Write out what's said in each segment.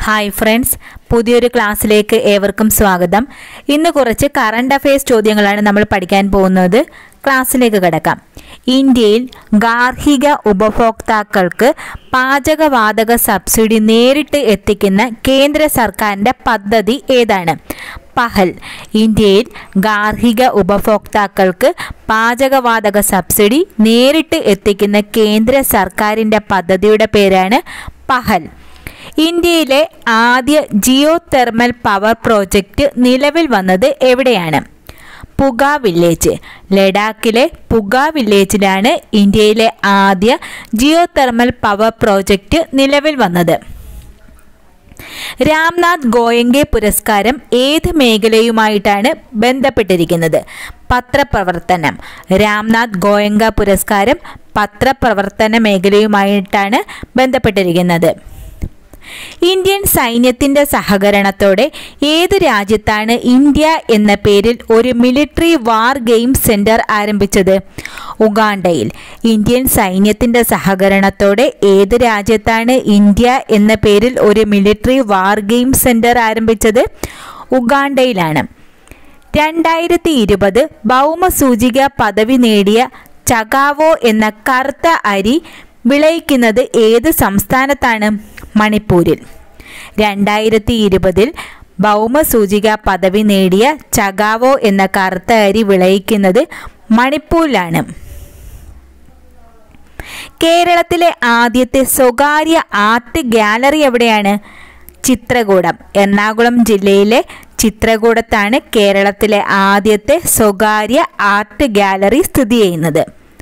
hi friends പുതിയൊരു ക്ലാസ്സിലേക്ക് ഏവർക്കും സ്വാഗതം ഇന്ന് കുറച്ച് കറണ്ട് അഫയേഴ്സ് ചോദ്യങ്ങളാണ് നമ്മൾ പഠിക്കാൻ പോകുന്നത് ക്ലാസ്സിലേക്ക് കിടക്കാം ഇന്ത്യയിൽ ഗാർഹിക ഉപഭോക്താക്കൾക്ക് പാചകവാതക സബ്സിഡി നേരിട്ട് എത്തിക്കുന്ന കേന്ദ്ര സർക്കാരിൻ്റെ പദ്ധതി ഏതാണ് പഹൽ ഇന്ത്യയിൽ ഗാർഹിക ഉപഭോക്താക്കൾക്ക് പാചകവാതക സബ്സിഡി നേരിട്ട് എത്തിക്കുന്ന കേന്ദ്ര സർക്കാരിൻ്റെ പദ്ധതിയുടെ പേരാണ് പഹൽ ഇന്ത്യയിലെ ആദ്യ ജിയോ തെർമൽ പവർ പ്രോജക്റ്റ് നിലവിൽ വന്നത് എവിടെയാണ് പുഗ വില്ലേജ് ലഡാക്കിലെ പുഗ വില്ലേജിലാണ് ഇന്ത്യയിലെ ആദ്യ ജിയോ തെർമൽ പവർ പ്രോജക്റ്റ് നിലവിൽ വന്നത് രാംനാഥ് ഗോയങ്കെ പുരസ്കാരം ഏത് മേഖലയുമായിട്ടാണ് ബന്ധപ്പെട്ടിരിക്കുന്നത് പത്രപ്രവർത്തനം രാംനാഥ് ഗോയങ്ക പുരസ്കാരം പത്രപ്രവർത്തന മേഖലയുമായിട്ടാണ് ബന്ധപ്പെട്ടിരിക്കുന്നത് ഇന്ത്യൻ സൈന്യത്തിന്റെ സഹകരണത്തോടെ ഏത് രാജ്യത്താണ് ഇന്ത്യ എന്ന പേരിൽ ഒരു മിലിറ്ററി വാർ ഗെയിം സെന്റർ ആരംഭിച്ചത് ഉഗാണ്ടയിൽ ഇന്ത്യൻ സൈന്യത്തിന്റെ സഹകരണത്തോടെ ഏത് രാജ്യത്താണ് ഇന്ത്യ എന്ന പേരിൽ ഒരു മിലിറ്ററി വാർ ഗെയിം സെന്റർ ആരംഭിച്ചത് ഉഗാണ്ടയിലാണ് രണ്ടായിരത്തി ഇരുപത് ഭൗമസൂചിക പദവി നേടിയ ചകാവോ എന്ന കറുത്ത അരി വിളയിക്കുന്നത് ഏത് സംസ്ഥാനത്താണ് മണിപ്പൂരിൽ രണ്ടായിരത്തി ഇരുപതിൽ ഭൗമസൂചിക പദവി നേടിയ ചകാവോ എന്ന കറുത്ത അരി വിളയിക്കുന്നത് മണിപ്പൂരിലാണ് കേരളത്തിലെ ആദ്യത്തെ സ്വകാര്യ ആർട്ട് ഗാലറി എവിടെയാണ് ചിത്രകൂടം എറണാകുളം ജില്ലയിലെ ചിത്രകൂടത്താണ് കേരളത്തിലെ ആദ്യത്തെ സ്വകാര്യ ആർട്ട് ഗാലറി സ്ഥിതി ചെയ്യുന്നത്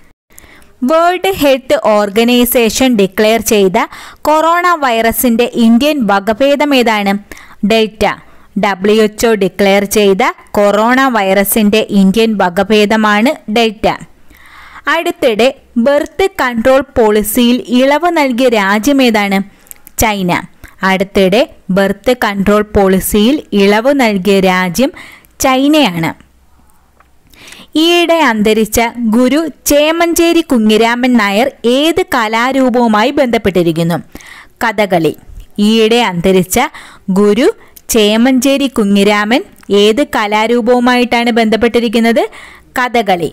വേൾഡ് ഹെൽത്ത് ഓർഗനൈസേഷൻ ഡിക്ലെയർ ചെയ്ത കൊറോണ വൈറസിന്റെ ഇന്ത്യൻ വകഭേദം ഏതാണ് ഡെൽറ്റ ഡബ്ല്യു എച്ച്ഒ ഡിക്ലെയർ ചെയ്ത കൊറോണ വൈറസിന്റെ ഇന്ത്യൻ വകഭേദമാണ് ഡെൽറ്റ അടുത്തിടെ ബർത്ത് കൺട്രോൾ പോളിസിയിൽ ഇളവ് നൽകിയ രാജ്യം ഏതാണ് ചൈന അടുത്തിടെ ബർത്ത് കൺട്രോൾ പോളിസിയിൽ ഇളവ് നൽകിയ രാജ്യം ചൈനയാണ് ഈയിടെ അന്തരിച്ച ഗുരു ചേമഞ്ചേരി കുഞ്ഞിരാമൻ നായർ ഏത് കലാരൂപവുമായി ബന്ധപ്പെട്ടിരിക്കുന്നു കഥകളി ഈയിടെ അന്തരിച്ച ഗുരു ചേമഞ്ചേരി കുഞ്ഞിരാമൻ ഏത് കലാരൂപവുമായിട്ടാണ് ബന്ധപ്പെട്ടിരിക്കുന്നത് കഥകളി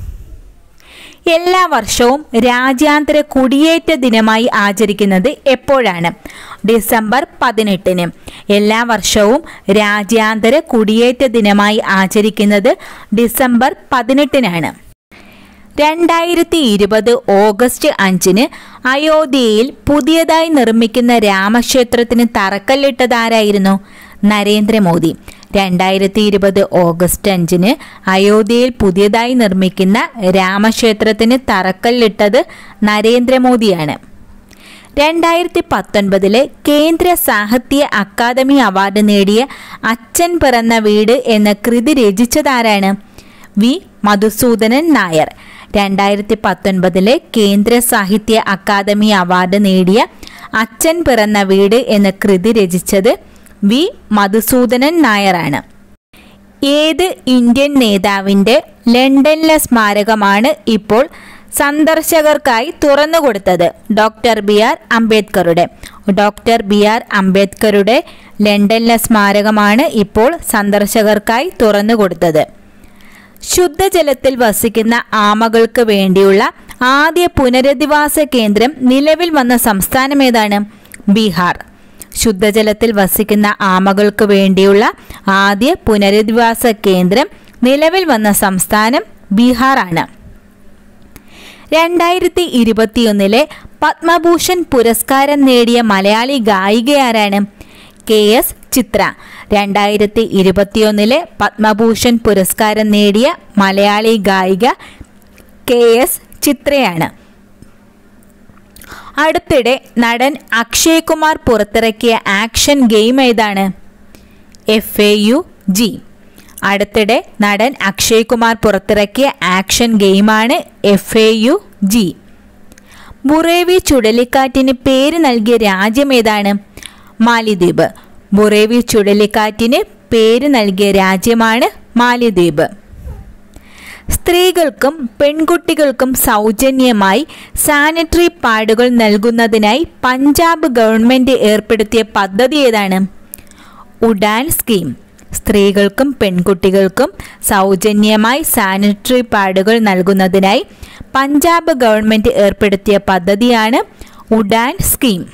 എല്ലാ വർഷവും രാജ്യാന്തര കുടിയേറ്റ ദിനമായി ആചരിക്കുന്നത് എപ്പോഴാണ് ഡിസംബർ പതിനെട്ടിന് എല്ലാ വർഷവും രാജ്യാന്തര കുടിയേറ്റ ദിനമായി ആചരിക്കുന്നത് ഡിസംബർ പതിനെട്ടിനാണ് രണ്ടായിരത്തി ഇരുപത് ഓഗസ്റ്റ് അഞ്ചിന് അയോധ്യയിൽ പുതിയതായി നിർമ്മിക്കുന്ന രാമക്ഷേത്രത്തിന് തറക്കല്ലിട്ടതാരായിരുന്നു നരേന്ദ്രമോദി രണ്ടായിരത്തി ഇരുപത് ഓഗസ്റ്റ് അഞ്ചിന് അയോധ്യയിൽ പുതിയതായി നിർമ്മിക്കുന്ന രാമക്ഷേത്രത്തിന് തറക്കല്ലിട്ടത് നരേന്ദ്രമോദിയാണ് രണ്ടായിരത്തി പത്തൊൻപതിലെ കേന്ദ്ര സാഹിത്യ അക്കാദമി അവാർഡ് നേടിയ അച്ഛൻ പിറന്ന വീട് എന്ന കൃതി രചിച്ചതാരാണ് വി മധുസൂദനൻ നായർ രണ്ടായിരത്തി പത്തൊൻപതിലെ കേന്ദ്ര സാഹിത്യ അക്കാദമി അവാർഡ് നേടിയ അച്ഛൻ പിറന്ന വീട് എന്ന കൃതി രചിച്ചത് വി മധുസൂദനൻ നായരാണ് ഏത് ഇന്ത്യൻ നേതാവിൻ്റെ ലണ്ടനിലെ സ്മാരകമാണ് ഇപ്പോൾ സന്ദർശകർക്കായി തുറന്നുകൊടുത്തത് ഡോക്ടർ ബി ആർ അംബേദ്കറുടെ ഡോക്ടർ ബി ആർ അംബേദ്കറുടെ ലണ്ടനിലെ സ്മാരകമാണ് ഇപ്പോൾ സന്ദർശകർക്കായി തുറന്നുകൊടുത്തത് ശുദ്ധജലത്തിൽ വസിക്കുന്ന ആമകൾക്ക് വേണ്ടിയുള്ള ആദ്യ പുനരധിവാസ കേന്ദ്രം നിലവിൽ വന്ന സംസ്ഥാനം ഏതാണ് ബീഹാർ ശുദ്ധജലത്തിൽ വസിക്കുന്ന ആമകൾക്ക് വേണ്ടിയുള്ള ആദ്യ പുനരധിവാസ കേന്ദ്രം നിലവിൽ വന്ന സംസ്ഥാനം ബീഹാറാണ് രണ്ടായിരത്തി ഇരുപത്തിയൊന്നിലെ പത്മഭൂഷൺ പുരസ്കാരം നേടിയ മലയാളി ഗായികയാരാണ് കെ എസ് ചിത്ര രണ്ടായിരത്തി ഇരുപത്തിയൊന്നിലെ പത്മഭൂഷൺ പുരസ്കാരം നേടിയ മലയാളി ഗായിക കെ എസ് ചിത്രയാണ് അടുത്തിടെ നടൻ അക്ഷയ് കുമാർ പുറത്തിറക്കിയ ആക്ഷൻ ഗെയിം ഏതാണ് എഫ് എ യു ജി അടുത്തിടെ നടൻ അക്ഷയ് കുമാർ പുറത്തിറക്കിയ ആക്ഷൻ ഗെയിമാണ് F A U G Burevi ചുഴലിക്കാറ്റിന് പേര് നൽകിയ രാജ്യം ഏതാണ് മാലിദ്വീപ് ബുറേവി ചുഴലിക്കാറ്റിന് പേര് നൽകിയ രാജ്യമാണ് മാലിദ്വീപ് സ്ത്രീകൾക്കും പെൺകുട്ടികൾക്കും സൗജന്യമായി സാനിറ്ററി പാഡുകൾ നൽകുന്നതിനായി പഞ്ചാബ് ഗവൺമെൻറ് ഏർപ്പെടുത്തിയ പദ്ധതി ഏതാണ് ഉഡാൻ സ്കീം സ്ത്രീകൾക്കും പെൺകുട്ടികൾക്കും സൗജന്യമായി സാനിറ്ററി പാഡുകൾ നൽകുന്നതിനായി പഞ്ചാബ് ഗവൺമെൻറ് ഏർപ്പെടുത്തിയ പദ്ധതിയാണ് ഉഡാൻ സ്കീം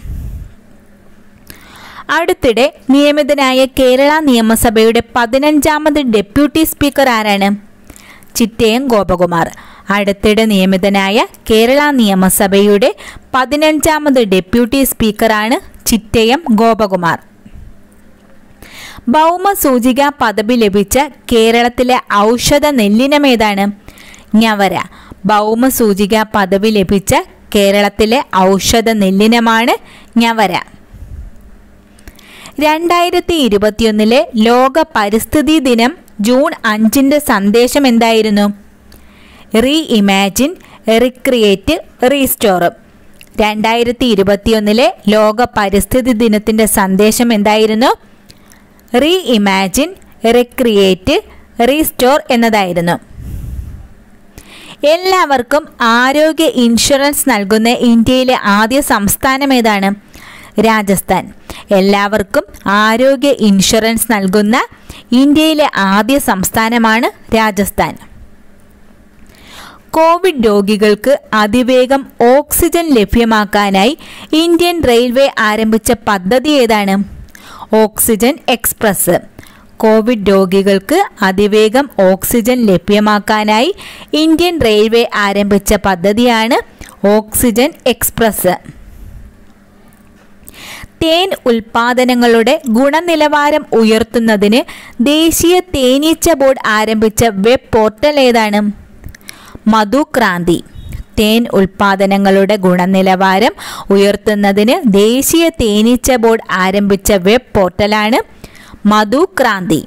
അടുത്തിടെ നിയമിതനായ കേരള നിയമസഭയുടെ പതിനഞ്ചാമത് ഡെപ്യൂട്ടി സ്പീക്കർ ആരാണ് ചിറ്റയം ഗോപകുമാർ അടുത്തിടെ നിയമിതനായ കേരള നിയമസഭയുടെ പതിനഞ്ചാമത് ഡെപ്യൂട്ടി സ്പീക്കറാണ് ചിറ്റയം ഗോപകുമാർ ഭൗമസൂചിക പദവി ലഭിച്ച കേരളത്തിലെ ഔഷധ നെല്ലിനമേതാണ് ഞവര ഭൗമസൂചിക പദവി ലഭിച്ച കേരളത്തിലെ ഔഷധ നെല്ലിനമാണ് ഞവര രണ്ടായിരത്തി ഇരുപത്തിയൊന്നിലെ ലോക പരിസ്ഥിതി ദിനം ജൂൺ അഞ്ചിൻ്റെ സന്ദേശം എന്തായിരുന്നു റീ ഇമാജിൻ റിക്രിയേറ്റ് റീസ്റ്റോർ രണ്ടായിരത്തി ഇരുപത്തിയൊന്നിലെ ലോക പരിസ്ഥിതി ദിനത്തിൻ്റെ സന്ദേശം എന്തായിരുന്നു റീ ഇമാജിൻ റിക്രിയേറ്റ് റീസ്റ്റോർ എന്നതായിരുന്നു എല്ലാവർക്കും ആരോഗ്യ ഇൻഷുറൻസ് നൽകുന്ന ഇന്ത്യയിലെ ആദ്യ സംസ്ഥാനം ഏതാണ് രാജസ്ഥാൻ എല്ലാവർക്കും ആരോഗ്യ ഇൻഷുറൻസ് നൽകുന്ന ഇന്ത്യയിലെ ആദ്യ സംസ്ഥാനമാണ് രാജസ്ഥാൻ കോവിഡ് രോഗികൾക്ക് അതിവേഗം ഓക്സിജൻ ലഭ്യമാക്കാനായി ഇന്ത്യൻ റെയിൽവേ ആരംഭിച്ച പദ്ധതി ഏതാണ് ഓക്സിജൻ എക്സ്പ്രസ് കോവിഡ് രോഗികൾക്ക് അതിവേഗം ഓക്സിജൻ ലഭ്യമാക്കാനായി ഇന്ത്യൻ റെയിൽവേ ആരംഭിച്ച പദ്ധതിയാണ് ഓക്സിജൻ എക്സ്പ്രസ് തേൻ ഉൽപാദനങ്ങളുടെ ഗുണനിലവാരം ഉയർത്തുന്നതിന് ദേശീയ തേനീച്ച ബോർഡ് ആരംഭിച്ച വെബ് പോർട്ടൽ ഏതാണ് മധുക്രാന്തി തേൻ ഉൽപാദനങ്ങളുടെ ഗുണനിലവാരം ഉയർത്തുന്നതിന് ദേശീയ തേനീച്ച ബോർഡ് ആരംഭിച്ച വെബ് പോർട്ടലാണ് മധുക്രാന്തി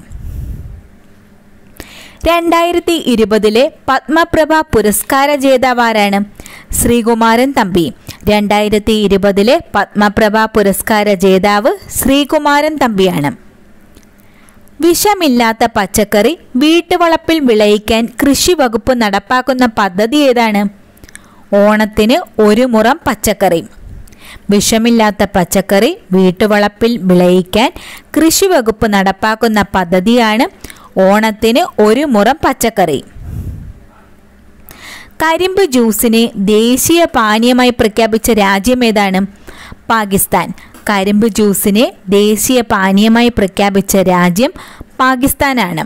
രണ്ടായിരത്തി ഇരുപതിലെ പത്മപ്രഭ പുരസ്കാര ജേതാവാരാണ് ശ്രീകുമാരൻ തമ്പി രണ്ടായിരത്തി ഇരുപതിലെ പത്മപ്രഭ പുരസ്കാര ജേതാവ് ശ്രീകുമാരൻ തമ്പിയാണ് വിഷമില്ലാത്ത പച്ചക്കറി വീട്ടുവളപ്പിൽ വിളയിക്കാൻ കൃഷി വകുപ്പ് നടപ്പാക്കുന്ന പദ്ധതി ഏതാണ് ഓണത്തിന് ഒരു മുറം പച്ചക്കറി വിഷമില്ലാത്ത പച്ചക്കറി വീട്ടുവളപ്പിൽ വിളയിക്കാൻ കൃഷി വകുപ്പ് നടപ്പാക്കുന്ന പദ്ധതിയാണ് ഓണത്തിന് ഒരു മുറം പച്ചക്കറി കരിമ്പ് ജ്യൂസിനെ ദേശീയ പാനീയമായി പ്രഖ്യാപിച്ച രാജ്യം ഏതാണ് പാകിസ്ഥാൻ കരിമ്പ് ജ്യൂസിനെ ദേശീയ പാനീയമായി പ്രഖ്യാപിച്ച രാജ്യം പാകിസ്ഥാനാണ്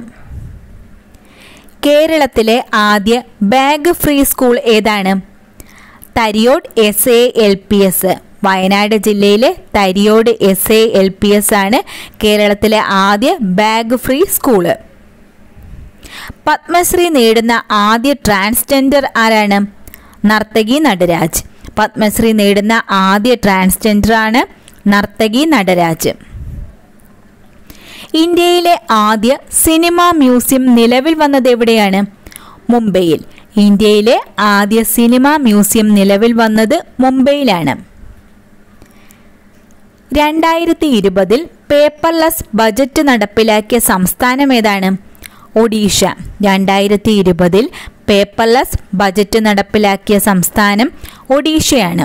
കേരളത്തിലെ ആദ്യ ബാഗ് ഫ്രീ സ്കൂൾ ഏതാണ് Thariyode S A L P S Wayanad ജില്ലയിലെ Thariyode S A L P S ആണ് കേരളത്തിലെ ആദ്യ ബാഗ് ഫ്രീ സ്കൂള് പത്മശ്രീ നേടുന്ന ആദ്യ ട്രാൻസ്ജെൻഡർ ആരാണ് നർത്തകി നടരാജ് പത്മശ്രീ നേടുന്ന ആദ്യ ട്രാൻസ്ജെൻഡർ ആണ് നർത്തകി നടരാജ് ഇന്ത്യയിലെ ആദ്യ സിനിമ മ്യൂസിയം നിലവിൽ വന്നത് എവിടെയാണ് മുംബൈയിൽ ഇന്ത്യയിലെ ആദ്യ സിനിമ മ്യൂസിയം നിലവിൽ വന്നത് മുംബൈയിലാണ് രണ്ടായിരത്തി ഇരുപതിൽ പേപ്പർലെസ് ബജറ്റ് നടപ്പിലാക്കിയ സംസ്ഥാനം ഏതാണ് ഒഡീഷ രണ്ടായിരത്തി ഇരുപതിൽ പേപ്പർലെസ് ബജറ്റ് നടപ്പിലാക്കിയ സംസ്ഥാനം ഒഡീഷയാണ്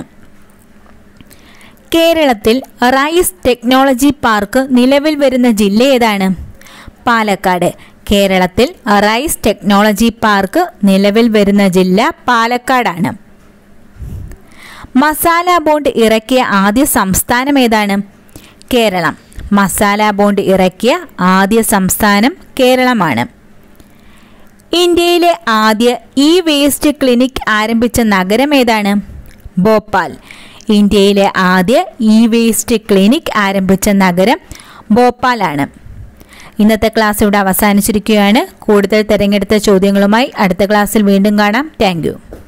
കേരളത്തിൽ റൈസ് ടെക്നോളജി പാർക്ക് നിലവിൽ വരുന്ന ജില്ല ഏതാണ് പാലക്കാട് കേരളത്തിൽ റൈസ് ടെക്നോളജി പാർക്ക് നിലവിൽ വരുന്ന ജില്ല പാലക്കാടാണ് മസാല ബോണ്ട് ഇറക്കിയ ആദ്യ സംസ്ഥാനം ഏതാണ് കേരളം മസാല ബോണ്ട് ഇറക്കിയ ആദ്യ സംസ്ഥാനം കേരളമാണ് ഇന്ത്യയിലെ ആദ്യ ഇ വേസ്റ്റ് ക്ലിനിക് ആരംഭിച്ച നഗരം ഏതാണ് ഭോപ്പാൽ ഇന്ത്യയിലെ ആദ്യ ഇ വേസ്റ്റ് ക്ലിനിക് ആരംഭിച്ച നഗരം ഭോപ്പാലാണ് ഇന്നത്തെ ക്ലാസ് ഇവിടെ അവസാനിച്ചിരിക്കുകയാണ് കൂടുതൽ തിരഞ്ഞെടുത്ത ചോദ്യങ്ങളുമായി അടുത്ത ക്ലാസ്സിൽ വീണ്ടും കാണാം താങ്ക്